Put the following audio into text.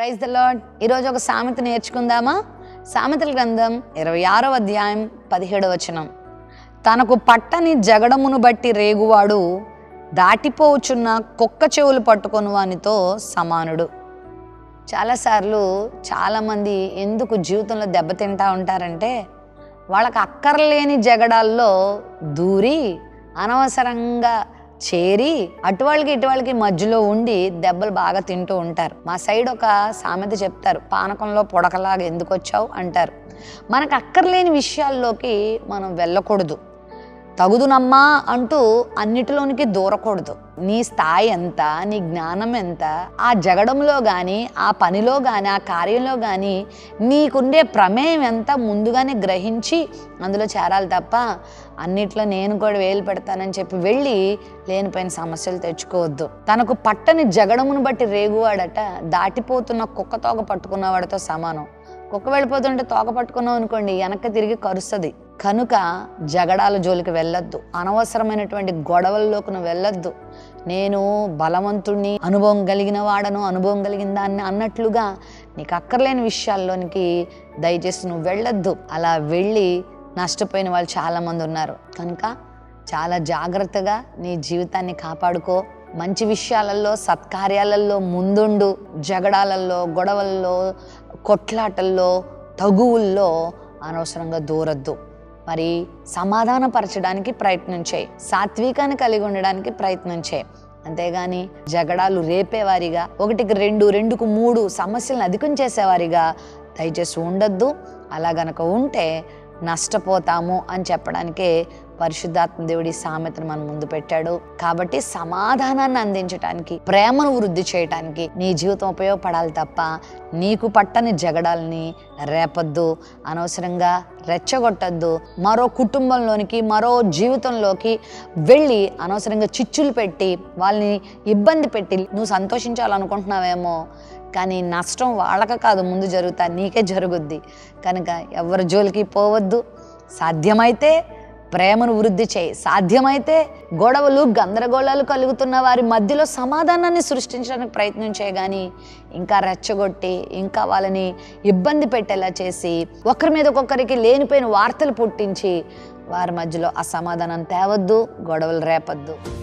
praise the lord ఈరోజు ఒక సామెత నేర్చుకుందామా సామెతల గ్రంథం ఇరవై ఆరో అధ్యాయం పదిహేడవ వచనం తనకు పట్టని జగడమును బట్టి రేగువాడు దాటిపోవచున్న కుక్క చెవులు పట్టుకొని వానితో సమానుడు చాలాసార్లు చాలామంది ఎందుకు జీవితంలో దెబ్బతింటా ఉంటారంటే వాళ్ళకి అక్కర్లేని జగడాల్లో దూరి అనవసరంగా చేరి అటువాళ్ళకి ఇటువాళ్ళకి మధ్యలో ఉండి దెబ్బలు బాగా తింటూ ఉంటారు మా సైడ్ ఒక సామెత చెప్తారు పానకంలో పొడకలాగా ఎందుకు వచ్చావు అంటారు మనకు అక్కర్లేని విషయాల్లోకి మనం వెళ్ళకూడదు తగుదునమ్మా అంటూ అన్నిటిలోనికి దూరకూడదు నీ స్థాయి ఎంత నీ జ్ఞానం ఎంత ఆ జగడంలో కానీ ఆ పనిలో కానీ ఆ కార్యంలో కానీ నీకుండే ప్రమేయం ఎంత ముందుగానే గ్రహించి అందులో చేరాలి తప్ప అన్నిట్లో నేను కూడా వేలు పెడతానని చెప్పి వెళ్ళి లేనిపోయిన సమస్యలు తెచ్చుకోవద్దు తనకు పట్టని జగడమును బట్టి రేగువాడట దాటిపోతున్న కుక్క తోక పట్టుకున్నవాడితో సమానం కుక్క వెళ్ళిపోతుంటే తోక పట్టుకున్నావు అనుకోండి వెనక్కి తిరిగి కరుస్తుంది కనుక జగడాల జోలికి వెళ్ళొద్దు అనవసరమైనటువంటి గొడవల్లోకి నువ్వు వెళ్ళొద్దు నేను బలవంతుణ్ణి అనుభవం కలిగిన వాడను అనుభవం కలిగిన దాన్ని అన్నట్లుగా నీకు అక్కర్లేని విషయాల్లోనికి దయచేసి నువ్వు వెళ్ళొద్దు అలా వెళ్ళి నష్టపోయిన వాళ్ళు చాలామంది ఉన్నారు కనుక చాలా జాగ్రత్తగా నీ జీవితాన్ని కాపాడుకో మంచి విషయాలలో సత్కార్యాలలో ముందుండు జగడాలలో గొడవల్లో కొట్లాటల్లో తగువుల్లో అనవసరంగా దూరద్దు మరి సమాధానపరచడానికి ప్రయత్నం చేయి సాత్వికాన్ని కలిగి ఉండడానికి ప్రయత్నం చేయి అంతేగాని జగడాలు రేపేవారిగా ఒకటికి రెండు రెండుకు మూడు సమస్యలను అధికం చేసేవారిగా దయచేసి ఉండొద్దు అలా గనక ఉంటే నష్టపోతాము అని చెప్పడానికే పరిశుద్ధాత్మ దేవుడి సామెతను మన ముందు పెట్టాడు కాబట్టి సమాధానాన్ని అందించడానికి ప్రేమను వృద్ధి చేయటానికి నీ జీవితం ఉపయోగపడాలి తప్ప నీకు పట్టని జగడాల్ని రేపొద్దు అనవసరంగా రెచ్చగొట్టద్దు మరో కుటుంబంలోనికి మరో జీవితంలోకి వెళ్ళి అనవసరంగా చిచ్చులు పెట్టి వాళ్ళని ఇబ్బంది పెట్టి నువ్వు సంతోషించాలనుకుంటున్నావేమో కానీ నష్టం వాళ్ళక కాదు ముందు జరుగుతా నీకే జరుగుద్ది కనుక ఎవరి జోలికి పోవద్దు సాధ్యమైతే ప్రేమను వృద్ధి చేయి సాధ్యమైతే గొడవలు గందరగోళాలు కలుగుతున్న వారి మధ్యలో సమాధానాన్ని సృష్టించడానికి ప్రయత్నం చేయగాని ఇంకా రెచ్చగొట్టి ఇంకా వాళ్ళని ఇబ్బంది పెట్టేలా చేసి ఒకరి మీద ఒక్కొక్కరికి లేనిపోయిన వార్తలు పుట్టించి వారి మధ్యలో అసమాధానం తేవద్దు గొడవలు రేపద్దు